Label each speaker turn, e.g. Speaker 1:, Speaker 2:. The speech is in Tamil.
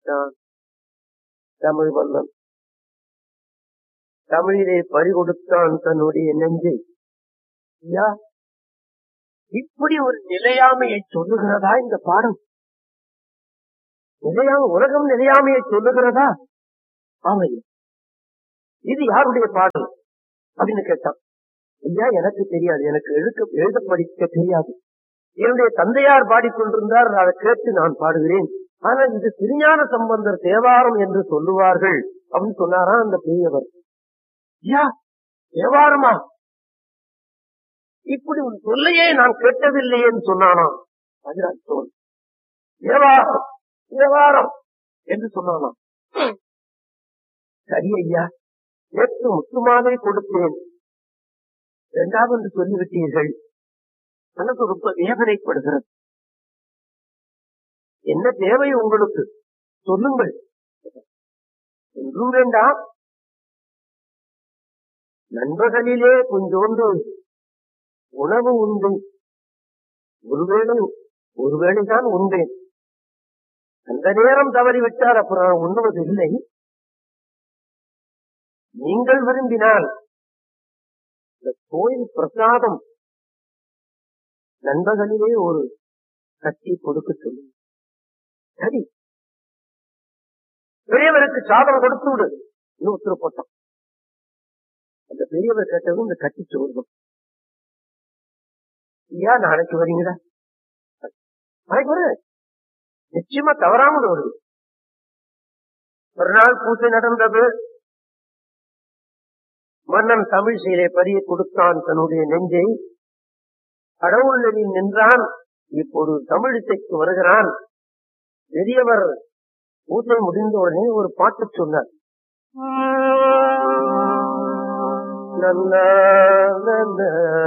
Speaker 1: விட்டான் தமிழ் மன்னன் தமிழிலே பறிகொடுத்தான் தன்னுடைய நெஞ்சை ஐயா இப்படி ஒரு நிலையாமையை சொல்லுகிறதா இந்த பாடம் நிலையாம உலகம் நிலையாமையை சொல்லுகிறதா ஆமையா இது யாருடைய பாடல் அப்படின்னு கேட்டான் ஐயா எனக்கு தெரியாது எனக்கு எழுக்க எழுத படிக்க தெரியாது என்னுடைய தந்தையார் பாடிக்கொண்டிருந்தார் அதை கேட்டு நான் பாடுகிறேன் ஆனால் இது திருஞான சம்பந்தர் தேவாரம் என்று சொல்லுவார்கள் அப்படின்னு சொன்னாரா அந்த பெரியவர் ஐயா தேவாரமா இப்படி ஒரு சொல்லையே நான் கேட்டதில்லையேன்னு சொன்னானாம் ராஜராஜ சோழன் தேவாரம் தேவாரம் என்று சொன்னானாம் சரி ஐயா நேற்று முத்துமாவே கொடுத்தேன் இரண்டாவது என்று சொல்லிவிட்டீர்கள் மனது ரொம்ப வேதனைப்படுகிறது என்ன தேவை உங்களுக்கு சொல்லுங்கள் ஒன்றும் வேண்டாம் நண்பகலிலே கொஞ்சோண்டு உணவு உண்டு ஒருவேளை ஒருவேளைதான் உண்டேன் அந்த நேரம் தவறிவிட்டார் அப்புறம் உண்ணுவதில்லை நீங்கள் விரும்பினால் இந்த கோயில் பிரசாதம் நண்பகலிலே ஒரு கட்டி கொடுக்க சொல்லுங்க சரி பெரியவருக்கு சாதம் கொடுத்து விடு இன்னும் உத்தரவு போட்டான் அந்த பெரியவர் கேட்டதும் இந்த கட்டி சொல்லும் ஐயா நாளைக்கு வரீங்களா நாளைக்கு வர நிச்சயமா தவறாமல் வருது ஒரு நாள் பூசை நடந்தது மன்னன் தமிழ் செயலை பறிய கொடுத்தான் தன்னுடைய நெஞ்சை கடவுளில் நின்றான் இப்போது தமிழிசைக்கு வருகிறான் பெரியவர் பூசை முடிந்த உடனே ஒரு பாட்டு சொன்னார் நன்னா, நன்னா,